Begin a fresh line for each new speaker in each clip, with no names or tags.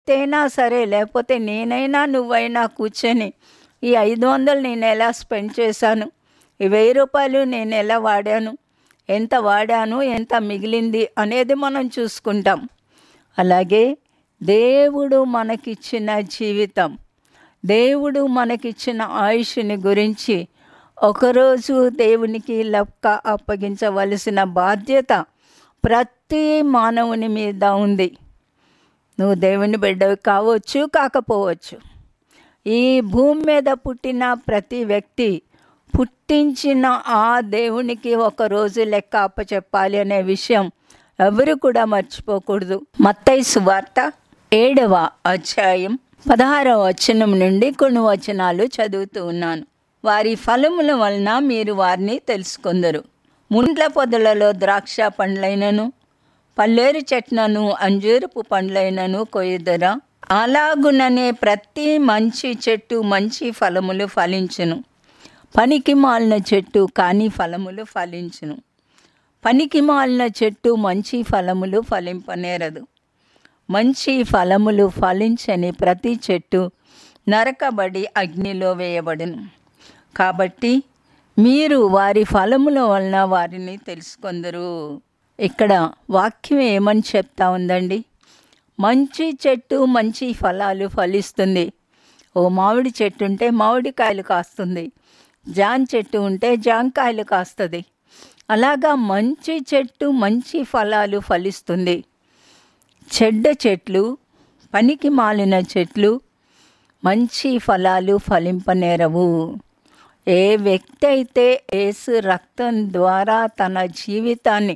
అయినా సరే లేకపోతే నేనైనా నువ్వైనా కూర్చొని ఈ ఐదు వందలు నేను ఎలా స్పెండ్ చేశాను ఈ వెయ్యి రూపాయలు నేను ఎలా వాడాను ఎంత వాడాను ఎంత మిగిలింది అనేది మనం చూసుకుంటాం అలాగే దేవుడు మనకిచ్చిన జీవితం దేవుడు మనకిచ్చిన ఆయుష్ని గురించి ఒకరోజు దేవునికి లెక్క అప్పగించవలసిన బాధ్యత ప్రతి మానవుని మీద ఉంది నువ్వు దేవుని బిడ్డవి కావచ్చు కాకపోవచ్చు ఈ భూమి మీద పుట్టిన ప్రతి వ్యక్తి పుట్టించిన ఆ దేవునికి ఒక రోజు లెక్క అప్పచెప్పాలి అనే విషయం ఎవరు కూడా మర్చిపోకూడదు మత్తయి సువార్త ఏడవ అధ్యాయం పదహారవ వచనం నుండి కొన్ని వచనాలు చదువుతూ ఉన్నాను వారి ఫలముల వలన మీరు వారిని తెలుసుకుందరు ముండ్ల పొదలలో ద్రాక్ష పండ్లైనను పల్లేరు చెట్లను అంజూరపు పండ్లైనను కొయ్యుదరా అలాగుననే ప్రతి మంచి చెట్టు మంచి ఫలములు ఫలించును పనికి మాలిన చెట్టు కాని ఫలములు ఫలించును పనికి మాలిన చెట్టు మంచి ఫలములు ఫలింపనేరదు మంచి ఫలములు ఫలించని ప్రతి చెట్టు నరకబడి అగ్నిలో వేయబడును కాబట్టి మీరు వారి ఫలముల వలన వారిని తెలుసుకొందరు ఇక్కడ వాక్యం ఏమని చెప్తా ఉందండి మంచి చెట్టు మంచి ఫలాలు ఫలిస్తుంది ఓ మామిడి చెట్టు ఉంటే మామిడికాయలు కాస్తుంది జాన్ చెట్టు ఉంటే జాంకాయలు కాస్తుంది అలాగా మంచి చెట్టు మంచి ఫలాలు ఫలిస్తుంది చెడ్డ చెట్లు పనికి మాలిన చెట్లు మంచి ఫలాలు ఫలింపనేరవు ఏ వ్యక్తి అయితే ఏసు రక్తం ద్వారా తన జీవితాన్ని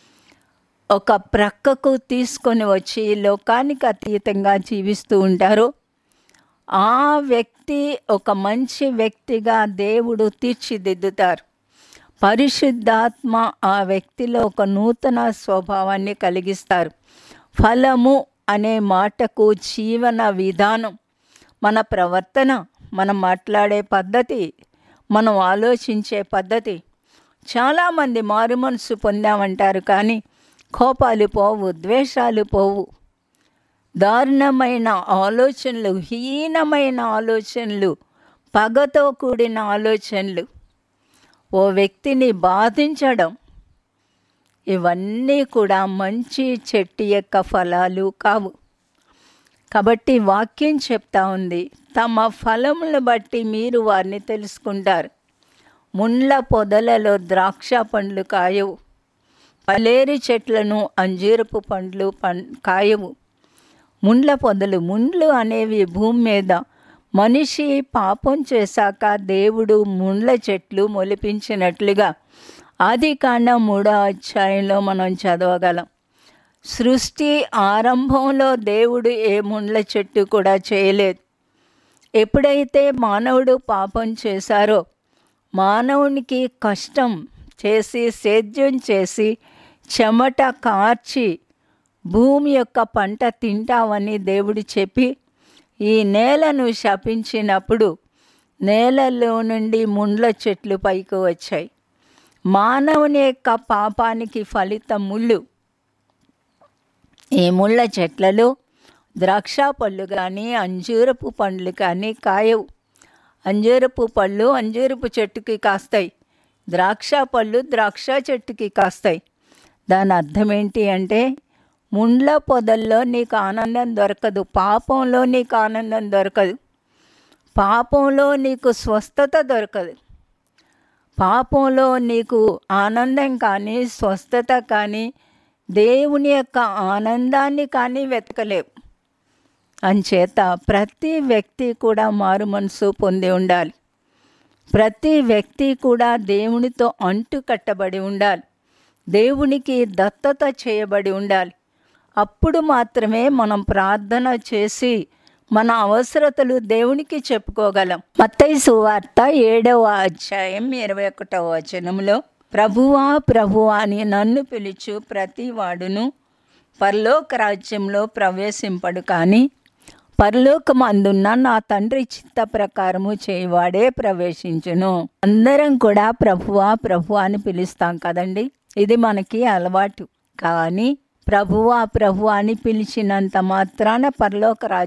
ఒక ప్రక్కకు తీసుకొని వచ్చి లోకానికి అతీతంగా జీవిస్తూ ఉంటారో ఆ వ్యక్తి ఒక మంచి వ్యక్తిగా దేవుడు తీర్చిదిద్దుతారు పరిశుద్ధాత్మ ఆ వ్యక్తిలో ఒక నూతన స్వభావాన్ని కలిగిస్తారు ఫలము అనే మాటకు జీవన విధానం మన ప్రవర్తన మనం మాట్లాడే పద్ధతి మనం ఆలోచించే పద్ధతి చాలామంది మారు మనసు పొందామంటారు కానీ కోపాలు పోవు ద్వేషాలు పోవు దారుణమైన ఆలోచనలు హీనమైన ఆలోచనలు పగతో కూడిన ఆలోచనలు ఓ వ్యక్తిని బాధించడం ఇవన్నీ కూడా మంచి చెట్టు యొక్క ఫలాలు కావు కాబట్టి వాక్యం చెప్తా ఉంది తమ ఫలములను బట్టి మీరు వారిని తెలుసుకుంటారు ముండ్ల పొదలలో ద్రాక్ష పండ్లు కాయవు పలేరు చెట్లను అంజీరపు పండ్లు పం కాయవు ముండ్ల పొదలు ముండ్లు అనేవి భూమి మీద మనిషి పాపం చేశాక దేవుడు ముండ్ల చెట్లు మొలిపించినట్లుగా ఆది కాండ మూడో అధ్యాయంలో మనం చదవగలం సృష్టి ఆరంభంలో దేవుడు ఏ ముండ్ల చెట్టు కూడా చేయలేదు ఎప్పుడైతే మానవుడు పాపం చేశారో మానవునికి కష్టం చేసి సేద్యం చేసి చెమట కార్చి భూమి యొక్క పంట తింటావని దేవుడు చెప్పి ఈ నేలను శపించినప్పుడు నేలలో నుండి ముండ్ల చెట్లు పైకి వచ్చాయి మానవుని యొక్క పాపానికి ఫలితం ముళ్ళు ఈ ముళ్ళ చెట్లలో ద్రాక్ష పళ్ళు కానీ అంజూరపు పండ్లు కానీ కాయవు అంజూరపు పళ్ళు అంజూరపు చెట్టుకి కాస్తాయి ద్రాక్ష పళ్ళు ద్రాక్ష చెట్టుకి కాస్తాయి దాని అర్థం ఏంటి అంటే ముండ్ల పొదల్లో నీకు ఆనందం దొరకదు పాపంలో నీకు ఆనందం దొరకదు పాపంలో నీకు స్వస్థత దొరకదు పాపంలో నీకు ఆనందం కానీ స్వస్థత కానీ దేవుని యొక్క ఆనందాన్ని కానీ వెతకలేవు అంచేత ప్రతి వ్యక్తి కూడా మారు మనసు పొంది ఉండాలి ప్రతి వ్యక్తి కూడా దేవునితో అంటు కట్టబడి ఉండాలి దేవునికి దత్తత చేయబడి ఉండాలి అప్పుడు మాత్రమే మనం ప్రార్థన చేసి మన అవసరతలు దేవునికి చెప్పుకోగలం మత్తయి సువార్త ఏడవ అధ్యాయం ఇరవై ఒకటవ వచనంలో ప్రభువా ప్రభువా అని నన్ను పిలుచు ప్రతి వాడును పరలోక రాజ్యంలో ప్రవేశింపడు కానీ పరలోకమందున్న నా తండ్రి చిత్త ప్రకారము చేయవాడే ప్రవేశించును అందరం కూడా ప్రభువా ప్రభువా అని పిలుస్తాం కదండి ఇది మనకి అలవాటు కానీ ప్రభువా ప్రభువా అని పిలిచినంత మాత్రాన పరలోక రాజ్యం